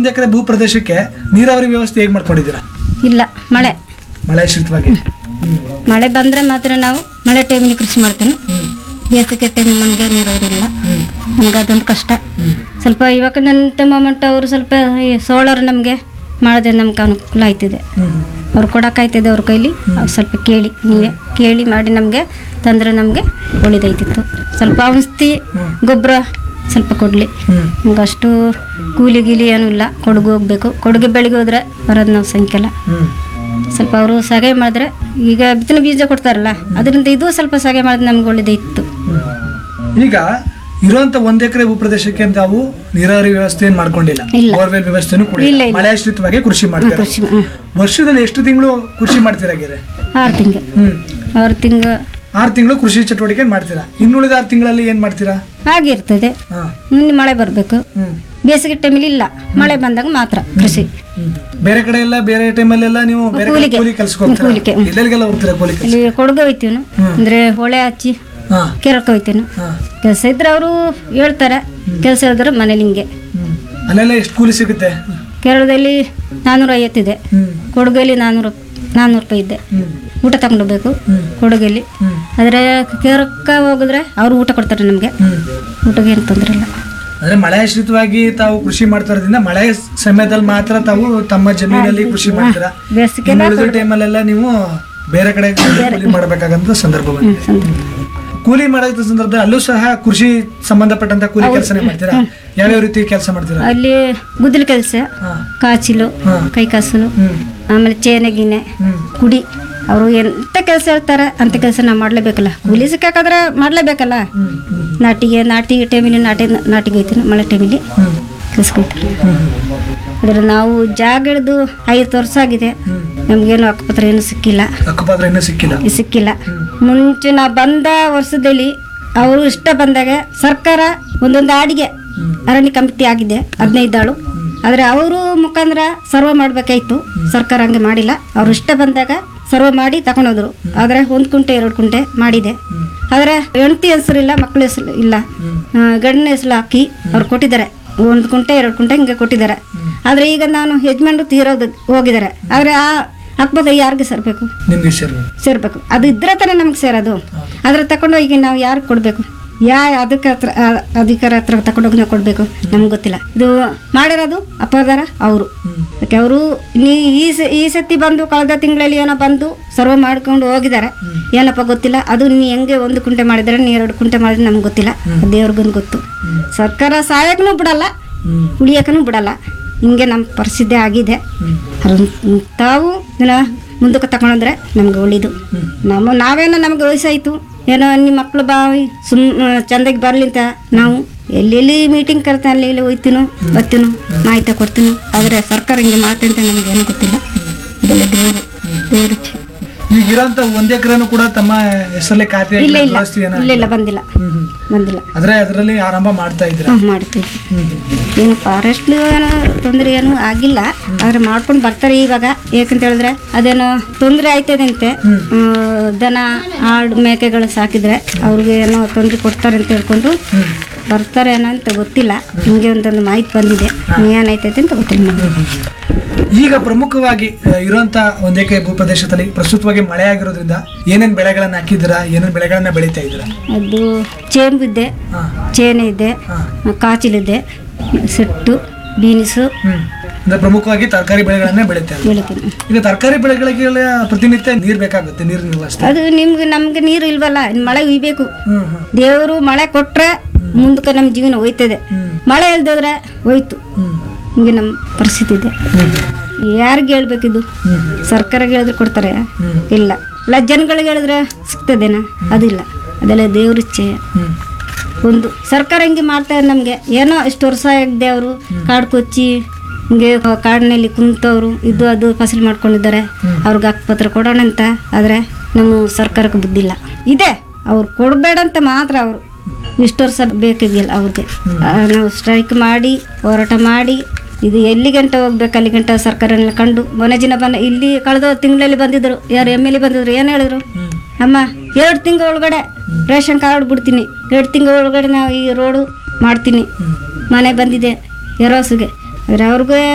ಒಂದ್ ಎಕರೆ ಭೂ ಪ್ರದೇಶಕ್ಕೆ ನೀರಾವರಿ ವ್ಯವಸ್ಥೆ ಹೇಗ್ ಮಾಡ್ಕೊಂಡಿದ್ದೀರಾ ಇಲ್ಲ ಮಳೆ ಮಳೆ ಆಶ್ರಿತವಾಗಿ ಮಳೆ ಬಂದರೆ ಮಾತ್ರ ನಾವು ಮಳೆ ಟೈಮಿಗೆ ಕೃಷಿ ಮಾಡ್ತೇನೆ ಬೇಸಿಗೆ ಟೈಮ್ ನಮಗೆ ನೀರಾವರಿ ಇಲ್ಲ ನಮ್ಗೆ ಅದೊಂದು ಕಷ್ಟ ಸ್ವಲ್ಪ ಇವಾಗ ನನ್ನ ಮೊಮೆಂಟ್ ಅವರು ಸ್ವಲ್ಪ ಸೋಲಾರ್ ನಮಗೆ ಮಾಡಿದ್ರೆ ನಮ್ಗೆ ಅನುಕೂಲ ಆಯ್ತಿದೆ ಅವ್ರು ಕೊಡೋಕ್ಕಾಯ್ತದೆ ಅವ್ರ ಕೈಲಿ ಅವ್ರು ಸ್ವಲ್ಪ ಕೇಳಿ ನೀವೇ ಕೇಳಿ ಮಾಡಿ ನಮಗೆ ತಂದ್ರೆ ನಮಗೆ ಒಳ್ಳೇದಾಯ್ತಿತ್ತು ಸ್ವಲ್ಪ ಔಷಧಿ ಗೊಬ್ಬರ ಸ್ವಲ್ಪ ಕೊಡಲಿ ನಮ್ಗೆ ಅಷ್ಟು ಕೂಲಿ ಗೀಲಿ ಏನೂ ಇಲ್ಲ ಕೊಡಗು ಹೋಗ್ಬೇಕು ಕೊಡುಗೆ ಬೆಳಿಗ್ಗೆ ಹೋದ್ರೆ ಬರೋದು ನಾವು ಸಾಯಂಕಾಲ ಸ್ವಲ್ಪ ಅವರು ಸಹಾಯ ಮಾಡಿದ್ರೆ ಈಗ ಬಿತ್ತನೆ ಬೀಜ ಕೊಡ್ತಾರಲ್ಲ ಅದರಿಂದ ಇದು ಸ್ವಲ್ಪ ಸಹಾಯ ಮಾಡಿದ್ರೆ ನಮ್ಗೆ ಒಳ್ಳೇದಿತ್ತು ಈಗ ಇರುವಂತ ಒಂದ್ ಎಕರೆ ಭೂ ಪ್ರದೇಶಕ್ಕೆ ತಾವು ನೀರಾವರಿ ವ್ಯವಸ್ಥೆಯನ್ನು ಮಾಡ್ಕೊಂಡಿಲ್ಲ ಇಲ್ಲ. ಬೋರ್ವೆಲ್ ವ್ಯವಸ್ಥೆನೂ ಕೂಡ ಇಲ್ಲ, ಇಲ್ಲ. ಮಳೆ ಆಶ್ರಿತವಾಗಿ ಕೃಷಿ ಮಾಡ್ತಾರೆ ಕೃಷಿ ಹ್ಮ್. ವರ್ಷದಲ್ಲಿ ಎಷ್ಟು ತಿಂಗಳು ಕೃಷಿ ಮಾಡ್ತೀರಾಗಿದೆ ಆರು ತಿಂಗಳು ಹ್ಮ್ ಆರು ತಿಂಗಳು ಆರು ತಿಂಗಳು ಕೃಷಿ ಚಟುವಟಿಕೆ ಮಾಡ್ತೀರಾ ಇನ್ನುಳಿದ ಆರು ತಿಂಗಳಲ್ಲಿ ಏನ್ ಮಾಡ್ತೀರಾ ಆಗಿರ್ತದೆ ಹಾ ಮುಂದೆ ಮಳೆ ಬರಬೇಕು ಹ್ಮ್ ಬೇಸಿಗೆ ಟೈಮಲ್ಲಿ ಇಲ್ಲ ಮಳೆ ಬಂದಾಗ ಮಾತ್ರ ಕೃಷಿ ಹ್ಮ್. ಬೇರೆ ಕಡೆ ಎಲ್ಲ ಬೇರೆ ಟೈಮಲ್ಲೆಲ್ಲ ನೀವು ಬೇರೆ ಕಡೆ ಕೂಲಿಗೆ. ಕೂಲಿ ಕೆಲ್ಸಕ್ಕೆ ಹೋಗ್ತೀರಾ ಕೂಲಿಗೆ, ಹ್ಮ್. ಎಲ್ಲೆಲ್ಲಿಗೆಲ್ಲ ಹೋಗ್ತೀರಾ ಕೂಲಿ ಕೆಲಸ ಇಲ್ಲಿ ಕೊಡಗು ಹೋಯ್ತೀವಿ ನಾವು. ಅಂದ್ರೆ ಹೊಳೆ ಹಚ್ಚಿ ಹಾ ಕೆರಕ್ಕೆ ಹೋಯ್ತೀವಿ ನಾವು. ಹಾ ಕೆಲಸ ಇದ್ರೆ ಅವರು ಹೇಳ್ತಾರೆ ಕೆಲಸ ಹೇಳಿದ್ರೆ ಮನೇಲಿ ಹಿಂಗೆ ಹ್ಮ್. ಅಲ್ಲೆಲ್ಲ ಎಷ್ಟು ಕೂಲಿ ಸಿಗುತ್ತೆ ಕೇರಳದಲ್ಲಿ ನಾನ್ನೂರ ಐವತ್ತಿದೆ ಹ್ಮ್ ಕೊಡಗಲ್ಲಿ ನಾನ್ನೂರು ನಾನ್ನೂರು ರೂಪಾಯಿ ಇದೆ ಹ್ಮ್ ಊಟ ತಗೊಂಡೋಗ್ಬೇಕು ಹ್ಮ್. ಕೊಡಗಲ್ಲಿ ಹ್ಮ್ ಆದರೆ ಕೇರಕ್ಕೆ ಹೋಗಿದ್ರೆ ಅವರು ಊಟ ಕೊಡ್ತಾರೆ ನಮಗೆ ಹ್ಮ್ ಊಟಕ್ಕೆ ಏನು ತೊಂದರೆ ಇಲ್ಲ ಅಂದ್ರೆ ಮಳೆ ಆಶ್ರಿತವಾಗಿ ತಾವು ಕೃಷಿ ಮಾಡ್ತಾ ಇರೋದ್ರಿಂದ ಮಳೆ ಸಮಯದಲ್ಲಿ ಮಾತ್ರ ತಾವು ತಮ್ಮ ಜಮೀನಲ್ಲಿ ಕೃಷಿ ಮಾಡ್ತೀರಾ ಬೇಸಿಗೆ ಉಳಿದ ಟೈಮಲ್ಲೆಲ್ಲ ನೀವು ಬೇರೆ ಕಡೆ ಕೂಲಿ ಮಾಡಬೇಕಾಗಂತ ಸಂದರ್ಭ ಬಂದಿದೆ ಕೂಲಿ ಮಾಡೋ ಸಂದರ್ಭದಲ್ಲಿ ಅಲ್ಲೂ ಸಹ ಕೃಷಿ ಸಂಬಂಧಪಟ್ಟಂತ ಕೂಲಿ ಕೆಲಸನೇ ಮಾಡ್ತೀರಾ ಯಾವ್ಯಾವ ರೀತಿ ಕೆಲಸ ಮಾಡ್ತೀರಾ ಅಲ್ಲಿ ಗುದ್ದಲಿ ಕೆಲಸ ಹಾ ಕಾಚಿಲು ಹಾ. ಕೈ ಕಾಸಲು ಹ್ಮ್ ಆಮೇಲೆ ಚೇನೆ ಗಿನೆ ಹ್ಮ್ ಕುಡಿ ಅವರು ಎಂತ ಕೆಲಸ ಹೇಳ್ತಾರೆ ಅಂತ ಕೆಲಸ ನಾವು ಮಾಡಲೇಬೇಕಲ್ಲ ಕೂಲಿ ಸಿಕ್ಕಾಕಾದ್ರೆ ಮಾಡಲೇಬೇಕಲ್ಲ ಹ್ಮ್ ಹ್ಮ್ ನಾಟಿಗೆ ನಾಟಿ ಟೈಮಿಲಿ ನಾಟಿ ನಾಟಿಗೆ ಹೋಯ್ತೀನಿ ಮಳೆ ಟೈಮಿಲಿ ಹ್ಮ್ ಕೆಲ್ಸಕ್ಕೆ ಹೋಗ್ತೀನಿ ಹ್ಮ್ ಆದರೆ ನಾವು ಜಾಗ ಹಿಡ್ದು ಐದು ವರ್ಷ ಆಗಿದೆ ಹ್ಮ್ ನಮಗೇನು ಹಕ್ಕುಪತ್ರ ಏನು ಸಿಕ್ಕಿಲ್ಲ ಹಕ್ಕುಪತ್ರ ಇನ್ನೂ ಸಿಕ್ಕಿಲ್ಲ ಈ ಸಿಕ್ಕಿಲ್ಲ ಮುಂಚೆ ನಾ ಬಂದ ವರ್ಷದಲ್ಲಿ ಅವರು ಇಷ್ಟ ಬಂದಾಗ ಸರ್ಕಾರ ಒಂದೊಂದು ಆಡಿಗೆ ಅರಣ್ಯ ಕಮಿಟಿ ಆಗಿದೆ ಹದಿನೈದಾಳು ಆದರೆ ಅವರು ಮುಖಾಂತರ ಸರ್ವೆ ಮಾಡಬೇಕಾಯ್ತು ಸರ್ಕಾರ ಹಂಗೆ ಮಾಡಿಲ್ಲ ಅವ್ರು ಇಷ್ಟ ಬಂದಾಗ ಸರ್ವೆ ಮಾಡಿ ತಗೊಂಡೋದ್ರು ಆದರೆ ಒಂದು ಕುಂಟೆ ಎರಡು ಕುಂಟೆ ಮಾಡಿದೆ ಆದರೆ ಹೆಂಡತಿ ಹೆಸರಿಲ್ಲ ಮಕ್ಕಳ ಹೆಸರು ಇಲ್ಲ ಆ, ಗಂಡನ ಹೆಸರು ಹಾಕಿ ಅವ್ರು ಕೊಟ್ಟಿದ್ದಾರೆ ಒಂದು ಕುಂಟೆ ಎರಡು ಕುಂಟೆ ಹಿಂಗೆ ಕೊಟ್ಟಿದ್ದಾರೆ ಆದರೆ ಈಗ ನಾನು ಯಜಮಾನ್ರು ತೀರೋದು ಹೋಗಿದ್ದಾರೆ ಆದರೆ ಆ ಹಾಕ್ಬೋದು ಯಾರಿಗೆ ಸರ್ಬೇಕು ನಿಮ್ಗೆ ಸೇರ್ಬೋದು ಸೇರ್ಬೇಕು ಅದು ಇದ್ರೆ ತಾನೇ ನಮ್ಗೆ ಸೇರೋದು ಅದ್ರ ತಗೊಂಡು ಈಗ ನಾವು ಯಾರು ಕೊಡಬೇಕು ಯಾ ಅದಕ್ಕೆ ಹತ್ರ ಆ, ಅಧಿಕಾರ ಹತ್ರ ತಗೊಂಡೋಗಿ ನಾವು ಕೊಡಬೇಕು ನಮ್ಗೆ ಗೊತ್ತಿಲ್ಲ ಇದು ಮಾಡಿರೋದು ಅಪರಾಧ ಅವರು ಅದಕ್ಕೆ ಅವರು ನೀ ಈ ಸ- ಈ ಸತಿ ಬಂದು ಕಳೆದ ತಿಂಗಳಲ್ಲಿ ಏನೋ ಬಂದು ಸರ್ವೆ ಮಾಡ್ಕೊಂಡು ಹೋಗಿದ್ದಾರೆ ಏನಪ್ಪ ಗೊತ್ತಿಲ್ಲ ಅದು ನೀ ಹೆಂಗೆ ಒಂದು ಕುಂಟೆ ಮಾಡಿದ್ರೆ ನೀ ಎರಡು ಕುಂಟೆ ಮಾಡಿದ್ರೆ ನಮ್ಗೆ ಗೊತ್ತಿಲ್ಲ ದೇವ್ರಿಗೂ ಗೊತ್ತು ಸರ್ಕಾರ ಸಹಾಯಕ್ಕೂ ಬಿಡಲ್ಲ ಹ್ಮ್ ಉಳಿಯೋಕೂ ಬಿಡಲ್ಲ ಹಿಂಗೆ ನಮ್ಮ ಪರಿಸ್ಥಿತಿ ಆಗಿದೆ ಅದ್ರನ್ನ ತಾವು ಇದನ್ನ ಮುಂದಕ್ಕೆ ತಗೊಂಡ್ರೆ ನಮ್ಗೆ ಒಳ್ಳೇದು ನಮ್ಮ ನಾವೇನೋ ನಮ್ಗೆ ವಯಸ್ಸಾಯ್ತು ಏನೋ ನಿಮ್ಮ ಮಕ್ಕಳು ಬಾವಿ ಸುಮ್ ಚಂದಾಗಿ ಬರಲಿ ಅಂತ ನಾವು ಎಲ್ಲೆಲ್ಲಿ ಮೀಟಿಂಗ್ ಕರ್ತಾ ಅಲ್ಲಿ ಇಲ್ಲಿ ಹೋಯ್ತೀನೋ ಬರ್ತೀನೋ ಮಾಹಿತಿ ಕೊಡ್ತೀನಿ ಆದರೆ ಸರ್ಕಾರ ಹಿಂಗೆ ಮಾಡ್ತಂತ ಅಂತ ನಮ್ಗೆ ಏನೂ ಗೊತ್ತಿಲ್ಲ ಇದೆಲ್ಲ ದೇವರು ದೇವರು ಇಚ್ಛೆ. ಈಗ ಇರೋಂತ ಒಂದ್ ಎಕರೆನೂ ಕೂಡ ತಮ್ಮ ಹೆಸರಲ್ಲಿ ಖಾತೆ ಇಲ್ಲ ಇಲ್ಲ ಆಸ್ತಿ ಏನೋ ಇಲ್ಲ ಇಲ್ಲ ಬಂದಿಲ್ಲ ಹ್ಮ್ ಹ್ಮ್. ಬಂದಿಲ್ಲ ಆದ್ರೆ ಅದರಲ್ಲಿ ಆರಂಭ ಮಾಡ್ತಾ ಇದ್ದೀರಾ ಹ್ಞೂ ಮಾಡ್ತೀವಿ ಹ್ಮ್ ಹ್ಮ್. ಏನು ಫಾರೆಸ್ಟ್ ಏನೋ ತೊಂದರೆ ಏನು ಆಗಿಲ್ಲ ಆದ್ರೆ ಮಾಡ್ಕೊಂಡು ಬರ್ತಾರೆ ಇವಾಗ ಯಾಕಂತ ಹೇಳಿದ್ರೆ ಅದೇನೋ ತೊಂದರೆ ಆಯ್ತದಂತೆ ಆ, ದನ ಆಡು ಮೇಕೆಗಳು ಸಾಕಿದ್ರೆ ಅವ್ರಿಗೆ ಏನೋ ತೊಂದರೆ ಕೊಡ್ತಾರೆ ಅಂತ ಹೇಳ್ಕೊಂಡು ಬರ್ತಾರೆ ಏನೋ ಅಂತ ಗೊತ್ತಿಲ್ಲ ಹಿಂಗೆ ಒಂದೊಂದು ಮಾಹಿತಿ ಬಂದಿದೆ ಏನಾಯ್ತೈತೆ ಅಂತ ಗೊತ್ತಿಲ್ಲ ನಮ್ಗೆ ಈಗ ಪ್ರಮುಖವಾಗಿ ಆ, ಇರುವಂತ ಒಂದ್ ಎಕರೆ ಭೂಪ್ರದೇಶದಲ್ಲಿ ಪ್ರಸ್ತುತವಾಗಿ ಮಳೆ ಆಗಿರೋದ್ರಿಂದ ಏನೇನ್ ಬೆಳೆಗಳನ್ನ ಹಾಕಿದ್ದೀರಾ ಏನೇನ್ ಬೆಳೆಗಳನ್ನ ಬೆಳೀತಾ ಇದ್ದೀರಾ ಅದು ಚೇಂಬು ಇದೆ ಹಾ ಚೇನೆ ಇದೆ ಹಾ ಕಾಚಿಲಿದೆ ಸೆಟ್ಟು ಬೀನ್ಸು ಹ್ಮ್ ಅಂದ್ರೆ ಪ್ರಮುಖವಾಗಿ ತರಕಾರಿ ಬೆಳೆಗಳನ್ನೇ ಬೆಳೀತಾ ಇದ್ದೀರಾ ಬೆಳಿತೀನಿ ಈಗ ತರಕಾರಿ ಬೆಳೆಗಳಿಗೆ ಪ್ರತಿನಿತ್ಯ ನೀರ್ ಬೇಕಾಗುತ್ತೆ ನೀರಿನ ವ್ಯವಸ್ಥೆ ಅದು ನಿಮ್ಗೆ ನಮ್ಗೆ ನೀರು ಇಲ್ವಲ್ಲ ಮಳೆ ಉಯ್ಬೇಕು ಹ್ಮ್ ಹ್ಮ್ ದೇವರು ಮಳೆ ಕೊಟ್ರೆ ಮುಂದಕ್ಕೆ ನಮ್ಮ ಜೀವನ ಹೋಯ್ತದೆ ಹ್ಮ್. ಮಳೆ ಇಲ್ದೋದ್ರೆ ಹೋಯ್ತು ಹ್ಮ್ ಹಿಂಗೆ ನಮ್ಮ ಪರಿಸ್ಥಿತಿ ಇದೆ ಯಾರಿಗೆ ಹೇಳ್ಬೇಕಿದು ಹ್ಮ್ ಸರ್ಕಾರಕ್ಕೆ ಹೇಳಿದ್ರೆ ಕೊಡ್ತಾರೆ ಹ್ಮ್. ಇಲ್ಲ ಇಲ್ಲ ಜನಗಳಿಗೆ ಹೇಳಿದ್ರೆ ಸಿಗ್ತದೇನಾ ಅದಿಲ್ಲ ಅದೆಲ್ಲ ದೇವ್ರ ಇಚ್ಛೆ ಹ್ಮ್ ಒಂದು ಸರ್ಕಾರ ಹಿಂಗೆ ಮಾಡ್ತಾರೆ ನಮಗೆ ಏನೋ ಇಷ್ಟು ವರ್ಷ ಆಗಿದೆ ಅವರು ಕಾಡು ಕೊಚ್ಚಿ ಹಿಂಗೆ ಕಾಡಿನಲ್ಲಿ ಕುಂತವರು ಇದು ಅದು ಫಸಲು ಮಾಡ್ಕೊಂಡಿದ್ದಾರೆ ಅವ್ರಿಗೆ ಹಕ್ಕುಪತ್ರ ಕೊಡೋಣ ಅಂತ ಆದರೆ ನಮ್ಮ ಸರ್ಕಾರಕ್ಕೆ ಬುದ್ಧಿಲ್ಲ ಇದೆ ಅವ್ರು ಕೊಡಬೇಡ ಅಂತ ಮಾತ್ರ ಅವರು ಇಷ್ಟು ವರ್ಷ ಬೇಕಾಗಿಲ್ಲ ಅವ್ರಿಗೆ ಆ, ನಾವು ಸ್ಟ್ರೈಕ್ ಮಾಡಿ ಹೋರಾಟ ಮಾಡಿ ಇದು ಎಲ್ಲಿ ಗಂಟೆ ಹೋಗ್ಬೇಕು ಅಲ್ಲಿ ಗಂಟೆ ಸರ್ಕಾರನೆಲ್ಲ ಕಂಡು ಮೊನ್ನೆ ದಿನ ಬಂದ ಇಲ್ಲಿ ಕಳೆದ ತಿಂಗಳಲ್ಲಿ ಬಂದಿದ್ರು ಯಾರು ಎಮ್ ಎಲ್ ಎ ಬಂದಿದ್ರು ಏನು ಹೇಳಿದ್ರು ಅಮ್ಮ ಎರಡು ತಿಂಗಳ ಒಳಗಡೆ ರೇಷನ್ ಕಾರ್ಡ್ ಬಿಡ್ತೀನಿ ಎರಡು ತಿಂಗಳ ಒಳಗಡೆ ನಾವು ಈ ರೋಡು ಮಾಡ್ತೀನಿ ಮನೆ ಬಂದಿದೆ ಎರೋಸಿಗೆ ಆದರೆ ಅವ್ರಿಗೆ